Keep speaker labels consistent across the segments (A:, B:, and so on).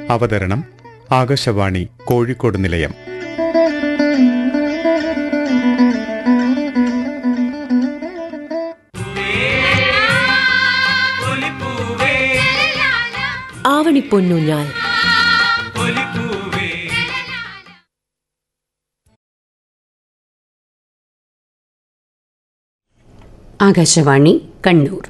A: അവതരണം ആകാശവാണി കോഴിക്കോട് നിലയം
B: ആവണിപ്പൊന്നൂഞ്ഞാൽ ആകാശവാണി കണ്ണൂർ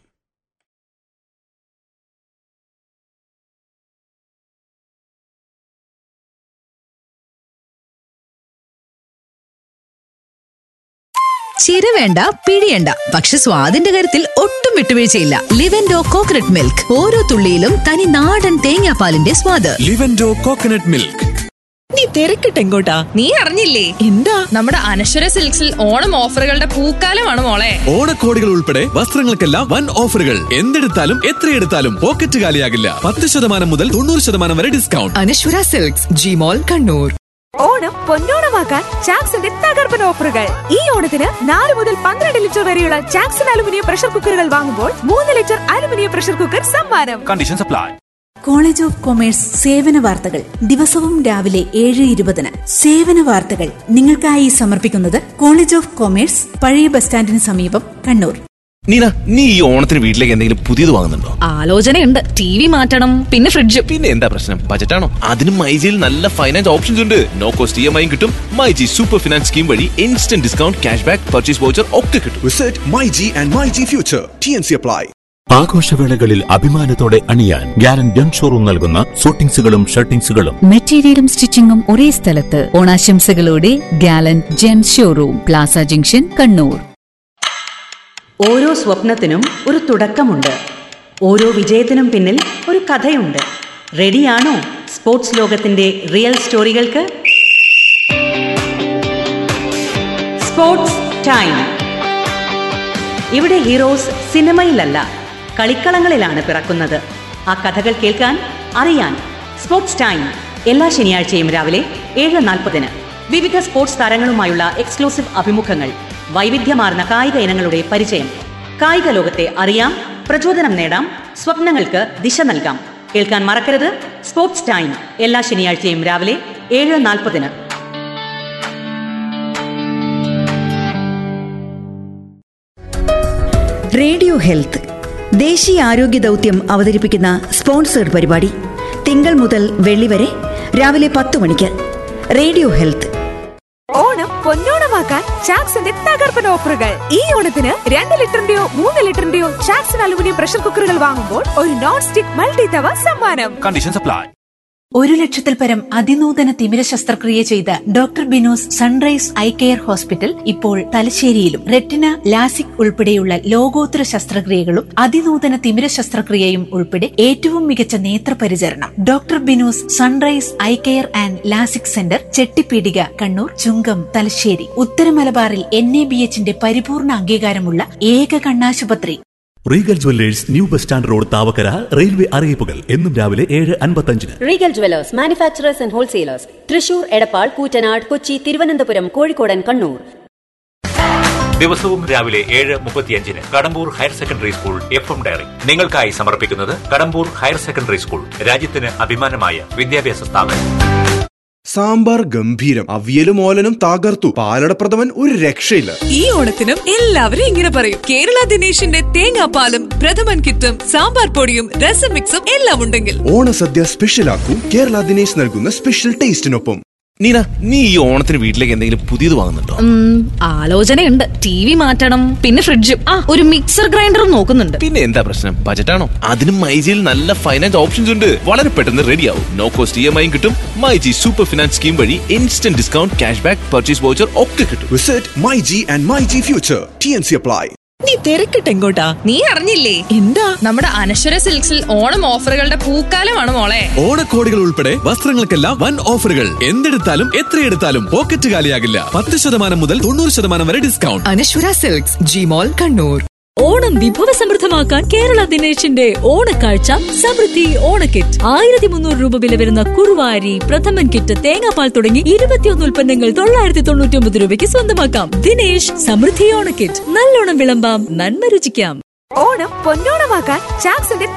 C: ചിര വേണ്ട പിഴിയണ്ട പക്ഷെ സ്വാദിന്റെ കാര്യത്തിൽ ഒട്ടും വിട്ടുവീഴ്ചയില്ല ലിവൻഡോ കോക്കനട്ട് മിൽക്ക് ഓരോ തുള്ളിയിലും തനി നാടൻ തേങ്ങാപ്പാലിന്റെ സ്വാദ്
D: ലിവൻഡോ കോക്കനട്ട് മിൽക്ക്
E: നീ തിരക്കിട്ടെങ്കോട്ടാ നീ അറിഞ്ഞില്ലേ എന്താ നമ്മുടെ അനശ്വര സിൽക്സിൽ ഓണം ഓഫറുകളുടെ പൂക്കാലമാണ് മോളെ
D: ഓണക്കോടികൾ ഉൾപ്പെടെ വസ്ത്രങ്ങൾക്കെല്ലാം വൻ ഓഫറുകൾ എന്തെടുത്താലും എത്രയെടുത്താലും പോക്കറ്റ് കാലിയാകില്ല പത്ത് ശതമാനം മുതൽ തൊണ്ണൂറ് ശതമാനം വരെ ഡിസ്കൗണ്ട്
C: അനശ്വര സിൽക്സ് ജിമോൾ കണ്ണൂർ
F: ഓണം പൊന്നോണമാക്കാൻ ചാക്സിന്റെ തകർപ്പൻ ഓഫറുകൾ ഈ ഓണത്തിന് നാല് മുതൽ പന്ത്രണ്ട് ലിറ്റർ വരെയുള്ള ചാക്സൺ അലുമിനിയം പ്രഷർ കുക്കറുകൾ വാങ്ങുമ്പോൾ മൂന്ന് ലിറ്റർ അലുമിനിയം പ്രഷർ കുക്കർ സമ്മാനം
D: conditions apply
G: college of commerce സേവന വാർത്തകൾ ദിവസവും രാവിലെ ഏഴ് ഇരുപതിന് സേവന വാർത്തകൾ നിങ്ങൾക്കായി സമർപ്പിക്കുന്നത് കോളേജ് ഓഫ് കൊമേഴ്സ് പഴയ ബസ് സ്റ്റാൻഡിന് സമീപം കണ്ണൂർ
H: നീന നീ ഈ ഓണത്തിന് വീട്ടിലേക്ക് എന്തെങ്കിലും പുതിയത് വാങ്ങുന്നുണ്ടോ
E: ആലോചനയുണ്ട് ടി വി മാറ്റണം പിന്നെ ഫ്രിഡ്ജ്
H: പിന്നെ എന്താ പ്രശ്നം ബജറ്റാണോ അതിനും മൈജിയിൽ നല്ല ഫൈനാൻസ് ഓപ്ഷൻസ് ഉണ്ട് no cost E M I കിട്ടും മൈജി സൂപ്പർ ഫിനാൻസ് സ്കീം വഴി instant discount cash back purchase voucher ഒക്കെ കിട്ടും
I: Visit MyG and MyG Future. TNC apply.
J: ആഘോഷവേളകളിൽ അഭിമാനത്തോടെ അണിയാൻ ഗ്യാരൻ ജൺ ഷോറൂം നൽകുന്ന സൂട്ടിങ്സുകളും ഷർട്ടിങ്സുകളും
C: മെറ്റീരിയലും സ്റ്റിച്ചിങ്ങും ഒരേ സ്ഥലത്ത് ഓണാശംസകളോടെ ഗാലൻ ജെൻ ഷോറൂം പ്ലാസ ജംഗ്ഷൻ കണ്ണൂർ
B: ഓരോ സ്വപ്നത്തിനും ഒരു തുടക്കമുണ്ട് ഓരോ വിജയത്തിനും പിന്നിൽ ഒരു കഥയുണ്ട് റെഡിയാണോ സ്പോർട്സ് ലോകത്തിന്റെ റിയൽ സ്റ്റോറികൾക്ക് സ്പോർട്സ് ടൈം ഇവിടെ ഹീറോസ് സിനിമയിലല്ല കളിക്കളങ്ങളിലാണ് പിറക്കുന്നത് ആ കഥകൾ കേൾക്കാൻ അറിയാൻ സ്പോർട്സ് ടൈം എല്ലാ ശനിയാഴ്ചയും രാവിലെ ഏഴ് നാൽപ്പതിന് വിവിധ സ്പോർട്സ് താരങ്ങളുമായുള്ള എക്സ്ക്ലൂസീവ് അഭിമുഖങ്ങൾ വൈവിധ്യമാർന്ന കായിക ഇനങ്ങളുടെ പരിചയം കായിക ലോകത്തെ അറിയാം പ്രചോദനം നേടാം സ്വപ്നങ്ങൾക്ക് ദിശ നൽകാം കേൾക്കാൻ മറക്കരുത് സ്പോർട്സ് ടൈം എല്ലാ ശനിയാഴ്ചയും രാവിലെ ഏഴ് നാൽപ്പതിന്
K: റേഡിയോ ഹെൽത്ത് ദേശീയ ആരോഗ്യ ദൗത്യം അവതരിപ്പിക്കുന്ന സ്പോൺസേഡ് പരിപാടി തിങ്കൾ മുതൽ വെള്ളി വരെ രാവിലെ പത്ത് മണിക്ക് റേഡിയോ ഹെൽത്ത്
F: ഓണം പൊന്നോണമാക്കാൻ ചാക്സിന്റെ തകർപ്പൻ ഓഫറുകൾ ഈ ഓണത്തിന് രണ്ട് ലിറ്ററിന്റെയോ മൂന്ന് ലിറ്ററിന്റെയോ ചാക്സൺ അലുമിനിയം പ്രഷർ കുക്കറുകൾ വാങ്ങുമ്പോൾ ഒരു നോൺ സ്റ്റിക് മൾട്ടി തവ സമ്മാനം
D: കണ്ടീഷൻസ് അപ്ലൈ
G: ഒരു ലക്ഷത്തിൽ പരം അതിനൂതന തിമിര ശസ്ത്രക്രിയ ചെയ്ത doctor Binos sunrise eye care hospital ഇപ്പോൾ തലശ്ശേരിയിലും റെറ്റിന ലാസിക് ഉൾപ്പെടെയുള്ള ലോകോത്തര ശസ്ത്രക്രിയകളും അതിനൂതന തിമിര ശസ്ത്രക്രിയയും ഉൾപ്പെടെ ഏറ്റവും മികച്ച നേത്രപരിചരണം doctor Binos sunrise eye care and LASIK centre Chettipeedika Kannur Chungam Thalassery ഉത്തര മലബാറിൽ എൻ എ ബി എച്ചിന്റെ പരിപൂർണ അംഗീകാരമുള്ള ഏക കണ്ണാശുപത്രി
J: Regal jewellers new bus stand road Thavakkara railway അറിയിപ്പുകൾ എന്നും രാവിലെ ഏഴ് അൻപത്തഞ്ചിന്
B: Regal jewellers manufacturers and wholesalers Thrissur Edappal Koottanad Kochi Thiruvananthapuram കോഴിക്കോടൻ കണ്ണൂർ
L: ദിവസവും രാവിലെ ഏഴ് മുപ്പത്തിയഞ്ചിന് Kadambur higher secondary school F M diary നിങ്ങൾക്കായി സമർപ്പിക്കുന്നത് കടമ്പൂർ ഹയർ സെക്കൻഡറി സ്കൂൾ രാജ്യത്തിന് അഭിമാനമായ വിദ്യാഭ്യാസ സ്ഥാപനം
I: സാമ്പാർ ഗംഭീരം അവിയലും ഓലനും തകർത്തു പാലടപ്രഥമൻ ഒരു രക്ഷയില്ല
E: ഈ ഓണത്തിനും എല്ലാവരും ഇങ്ങനെ പറയും കേരള ദിനേശിന്റെ തേങ്ങാപ്പാലും പ്രഥമൻ കിറ്റും സാമ്പാർ പൊടിയും രസം മിക്സും എല്ലാം ഉണ്ടെങ്കിൽ
I: ഓണസദ്യ സ്പെഷ്യലാക്കൂ കേരള ദിനേശ് നൽകുന്ന സ്പെഷ്യൽ ടേസ്റ്റിനൊപ്പം
H: നീന നീ ഈ ഓണത്തിന് വീട്ടിലേക്ക് എന്തെങ്കിലും പുതിയത് വാങ്ങുന്നുണ്ടോ
E: ആലോചനയുണ്ട് ടി വി മാറ്റണം പിന്നെ ഫ്രിഡ്ജും ആ ഒരു മിക്സർ ഗ്രൈൻഡറും നോക്കുന്നുണ്ട്
H: പിന്നെ എന്താ പ്രശ്നം ബജറ്റാണോ അതിനും മൈജിയിൽ നല്ല ഫൈനാൻസ് ഓപ്ഷൻസ് ഉണ്ട് വളരെ പെട്ടെന്ന് റെഡിയാവും no cost E M I കിട്ടും മൈജി സൂപ്പർ ഫിനാൻസ് സ്കീം വഴി instant discount cash back purchase voucher ഒക്കെ കിട്ടും
I: Visit MyG and MyG Future. TNC apply.
E: നീ തിരക്കിട്ടെങ്കോട്ടാ നീ അറിഞ്ഞില്ലേ എന്താ നമ്മുടെ അനശ്വര സിൽക്സിൽ ഓണം ഓഫറുകളുടെ പൂക്കാലമാണ് മോളെ
D: ഓണക്കോടികൾ ഉൾപ്പെടെ വസ്ത്രങ്ങൾക്കെല്ലാം വൻ ഓഫറുകൾ എന്തെടുത്താലും എത്രയെടുത്താലും പോക്കറ്റ് കാലിയാകില്ല പത്ത് ശതമാനം മുതൽ തൊണ്ണൂറ് ശതമാനം വരെ ഡിസ്കൗണ്ട്
C: അനശ്വര സിൽക്സ് ജിമോൾ കണ്ണൂർ
E: ഓണം വിഭവസമൃദ്ധമാക്കാൻ കേരള ദിനേശിന്റെ ഓണക്കാഴ്ച സമൃദ്ധി ഓണക്കിറ്റ് ആയിരത്തി മുന്നൂറ് രൂപ വില വരുന്ന കുറുവാരി പ്രഥമൻ കിറ്റ് തേങ്ങാപ്പാൽ തുടങ്ങി ഇരുപത്തിയൊന്ന് ഉൽപ്പന്നങ്ങൾ തൊള്ളായിരത്തി തൊണ്ണൂറ്റി ഒമ്പത് രൂപയ്ക്ക് സ്വന്തമാക്കാം ദിനേശ് സമൃദ്ധി ഓണക്കിറ്റ് നല്ലോണം വിളമ്പാം നന്മ രുചിക്കാം
F: ഓണം പൊന്നോണമാക്കാൻ ചാക്സിന്റെ